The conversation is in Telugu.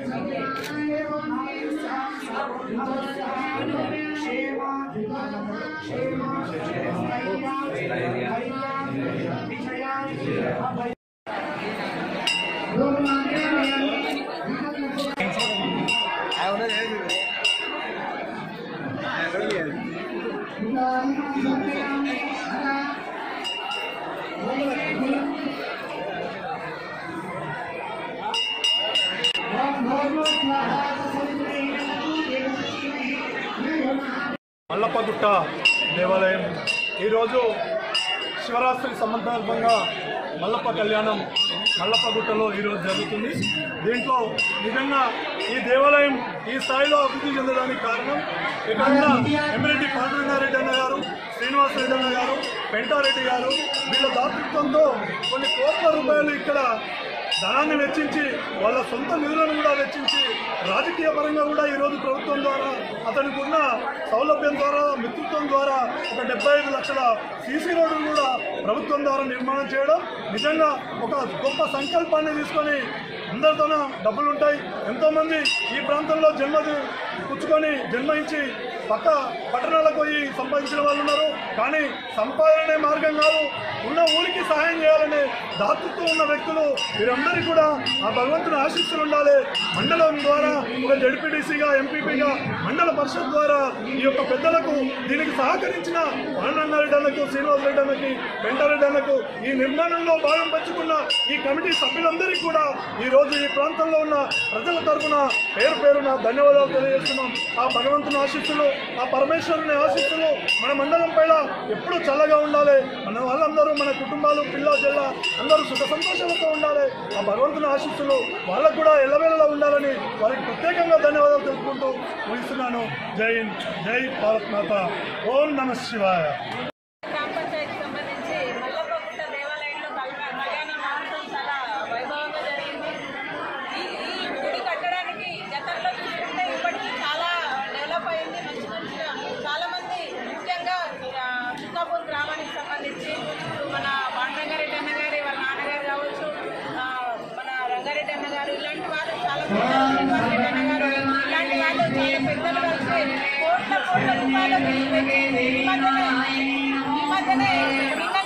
మల్లప్పగుట్ట దేవాలయం ఈరోజు శివరాత్రి సందర్భంగా మల్లప్ప కళ్యాణం మల్లప్పగుట్టలో ఈరోజు జరుగుతుంది దీంట్లో నిజంగా ఈ దేవాలయం ఈ స్థాయిలో అభివృద్ధి చెందడానికి కారణం ఇక్కడ ఉన్న ఎమ్మెల్యే పాండురంగారెడ్డి అన్న గారు శ్రీనివాస రెడ్డి అన్న గారు పెంటారెడ్డి గారు వీళ్ళ దాతృత్వంతో కొన్ని కోట్ల రూపాయలు ఇక్కడ ధనాన్ని వెచ్చించి వాళ్ళ సొంత నిధులను కూడా వెచ్చించి రాజకీయ పరంగా కూడా ఈరోజు ప్రభుత్వం ద్వారా అతనికి ఉన్న సౌలభ్యం ద్వారా మిత్రత్వం ద్వారా ఒక డెబ్బై ఐదు లక్షల సీసీ రోడ్డులు కూడా ప్రభుత్వం ద్వారా నిర్మాణం చేయడం నిజంగా ఒక గొప్ప సంకల్పాన్ని తీసుకొని అందరితోన డబ్బులు ఉంటాయి ఎంతోమంది ఈ ప్రాంతంలో జన్మ పుచ్చుకొని జన్మించి పక్క పట్టణాలకు పోయి సంపాదించిన వాళ్ళు ఉన్నారు కానీ సంపాదనే మార్గం కాదు ఉన్న ఊరికి సహాయం చేయాలనే దాతృత్వం ఉన్న వ్యక్తులు వీరందరికీ కూడా ఆ భగవంతుని ఆశీస్సులు ఉండాలి మండలం ద్వారా ఒక జడ్పీటీసీగా ఎంపీపీగా మండల పరిషత్ ద్వారా ఈ యొక్క పెద్దలకు దీనికి సహకరించిన ఆనందరెడ్డి అన్నకు శ్రీనివాస్ రెడ్డి అన్నకి వెంటారెడ్డి అన్నకు ఈ నిర్మాణంలో భాగం పంచుకున్న ఈ కమిటీ సభ్యులందరికీ కూడా ఈ రోజు ఈ ప్రాంతంలో ఉన్న ప్రజల తరఫున పేరు పేరున ధన్యవాదాలు తెలియజేస్తున్నాం ఆ భగవంతుని ఆశీస్సులు ఆ పరమేశ్వరుని ఆశీస్సులు మన మండలం పైన ఎప్పుడూ చల్లగా ఉండాలి మన వాళ్ళందరూ మన కుటుంబాలు పిల్ల జల్ల అందరూ సుఖ సంతోషాలతో ఉండాలి ఆ భగవంతుని ఆశీస్సులు వాళ్ళకు కూడా ఎల్లవేళలా ఉండాలని వారికి ప్రత్యేకంగా ధన్యవాదాలు తెలుపుకుంటూ ముగిస్తున్నాను జై హింద్ జై భారత్ మాత ఓం నమ శివాయ గ్రామ పంచాయతీకి సంబంధించి మల్లప్పగుట్ట దేవాలయంలో కళ్యాణ కళ్యాణ మహోత్సవం చాలా వైభవంగా జరిగింది ఈ ఈ గుడి కట్టడానికి గతంలో చూసుకుంటే ఇప్పటికీ చాలా డెవలప్ అయింది మంచి మంచిగా చాలా మంది ముఖ్యంగా ఆ, చుక్కాపూర్ గ్రామానికి సంబంధించి ఇప్పుడు మన పాండరంగారెడ్డి అన్న గారి వాళ్ళ నాన్నగారు కావచ్చు ఆ, మన రంగారెడ్డి అన్న గారు ఇలాంటి వాళ్ళు చాలా పెద్దలు శ్రీనివాస్ రెడ్డి అన్న గారు ఇలాంటి వాళ్ళు చాలా పెద్దలు కలిసి కోట్ల కోట్ల రూపాయలు పెట్టి ఈ మధ్యనే ఈ మధ్యనే నిన్న